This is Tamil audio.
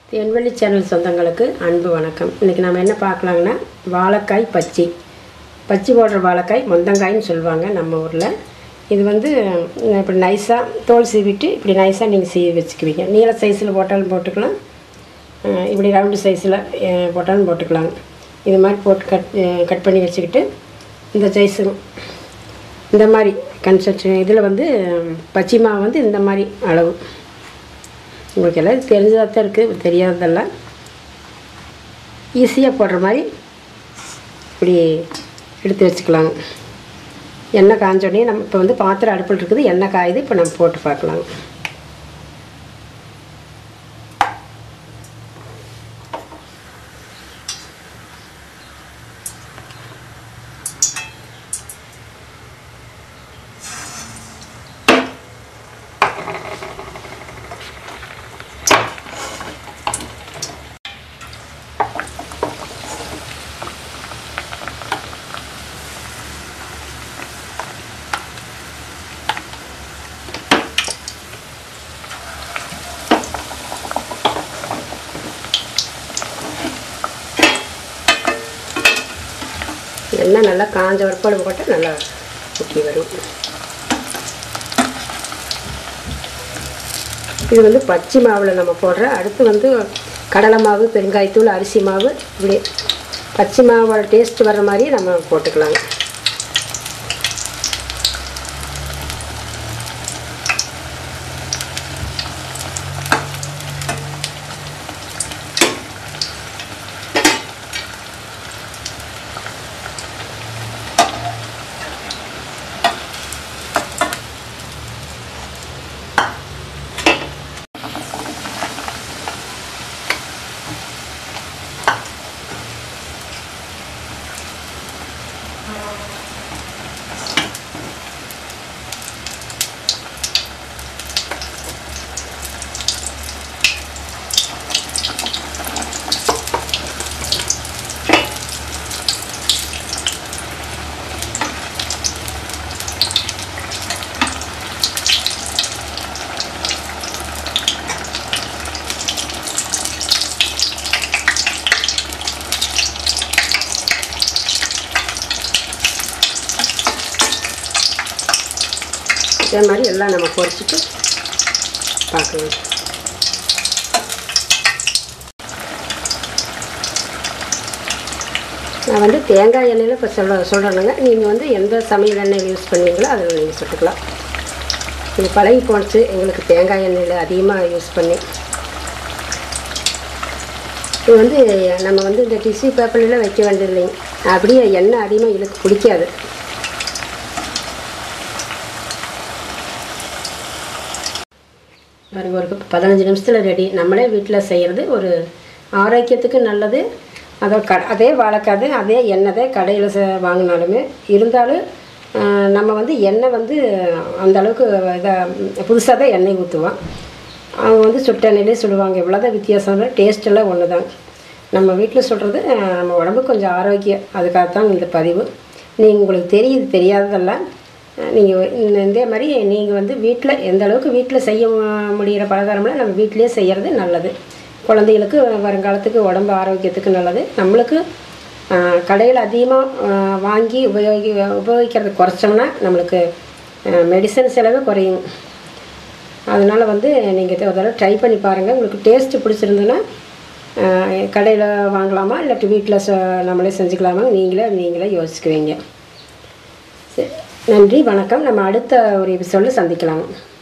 தென்வெளி சேனல் சொந்தங்களுக்கு அன்பு வணக்கம் இன்றைக்கி நம்ம என்ன பார்க்கலாங்கன்னா வாழைக்காய் பச்சி பச்சி போடுற வாழைக்காய் மொந்தங்காய்னு சொல்லுவாங்க நம்ம ஊரில் இது வந்து உம், இப்படி நைஸாக தோல் சீவிட்டு இப்படி நைஸாக நீங்கள் சீவி வச்சுக்குவீங்க நீள சைஸில் போட்டாலும் போட்டுக்கலாம் அஹ், இப்படி ரவுண்டு சைஸில் போட்டாலும் போட்டுக்கலாங்க இது மாதிரி போட்டு கட் அஹ், கட் பண்ணி வச்சுக்கிட்டு இந்த சைஸு இந்த மாதிரி கன்ஸ்ட்ரக்ஷன் இதில் வந்து உம், பச்சி மாவு வந்து இந்த மாதிரி அளவு உங்களுக்கு எல்லாம் தெரிஞ்சதாக தான் இருக்குது தெரியாததெல்லாம் ஈஸியாக போடுற மாதிரி இப்படி எடுத்து வச்சுக்கலாங்க எண்ணெய் காஞ்சோடனே நம்ம இப்போ வந்து பாத்திரம் அடுப்பில் இருக்குது எண்ணெய் காயுது இப்போ நம்ம போட்டு பார்க்கலாங்க எண்ணெய் நல்லா காஞ்ச வறுப்பாடு போட்டால் நல்லா ஊற்றி வரும் இது வந்து பச்சை மாவில் நம்ம போடுற அடுத்து வந்து கடலை மாவு பெருங்காயத்தூள் அரிசி மாவு இப்படி பச்சை மாவோட டேஸ்ட் வர்ற மாதிரி நம்ம போட்டுக்கலாங்க இதே மாதிரி எல்லாம் நம்ம பொரிச்சிட்டு பார்க்கலாம் நான் வந்து தேங்காய் எண்ணெயில் இப்போ சொல்ல சொல்கிறேனுங்க நீங்கள் வந்து எந்த சமையல் எண்ணெயில் யூஸ் பண்ணுவீங்களோ அதில் நீங்கள் சுட்டுக்கலாம் இது பழகி போணுச்சு எங்களுக்கு தேங்காய் எண்ணெயில் அதிகமாக யூஸ் பண்ணி இது வந்து நம்ம வந்து இந்த டிஷ்யூ பேப்பர்லாம் வைக்க வேண்டியது இல்லைங்க அப்படியே எண்ணெய் அதிகமாக இழுக்கு பிடிக்காது பாருங்க ஒரு கப் பதினஞ்சு நிமிஷத்தில் ரெடி நம்மளே வீட்டில் செய்கிறது ஒரு ஆரோக்கியத்துக்கு நல்லது அதோ க அதே வாழைக்காது அதே எண்ணெய் தான் கடையில் ச வாங்கினாலுமே இருந்தாலும் ஆஹ், நம்ம வந்து எண்ணெய் வந்து அந்த அளவுக்கு இதாக புதுசாக தான் எண்ணெய் ஊற்றுவோம் அவங்க வந்து சுட்ட எண்ணெயிலே சுடுவாங்க இவ்வளோதான் வித்தியாசம் டேஸ்ட் எல்லாம் ஒன்று தான் நம்ம வீட்டில் சுடுறது ஆஹ், நம்ம உடம்புக்கு கொஞ்சம் ஆரோக்கியம் அதுக்காகத்தான் இந்த பதிவு நீங்கள் உங்களுக்கு தெரியுது தெரியாததெல்லாம் நீங்கள் இதே மாதிரி நீங்கள் வந்து வீட்டில் எந்த அளவுக்கு வீட்டில் செய்ய மு- முடிகிற பலகாரம்லாம் நம்ம வீட்டிலேயே செய்கிறது நல்லது குழந்தைகளுக்கு வருங்காலத்துக்கு உடம்பு ஆரோக்கியத்துக்கு நல்லது நம்மளுக்கு கடையில் அதிகமாக வாங்கி உபயோகி உபயோகிக்கிறத குறைச்சோம்னா நம்மளுக்கு மெடிசன் செலவு குறையும் அதனால் வந்து நீங்கள் ஒரு தடவை ட்ரை பண்ணி பாருங்கள் உங்களுக்கு டேஸ்ட்டு பிடிச்சிருந்துன்னா கடையில் வாங்கலாமா இல்லாட்டி வீட்டில் ச நம்மளே செஞ்சுக்கலாமா நீங்களே நீங்களே யோசிக்குவீங்க சரி நன்றி வணக்கம் நம்ம அடுத்த ஒரு எபிசோடில் சந்திக்கலாம்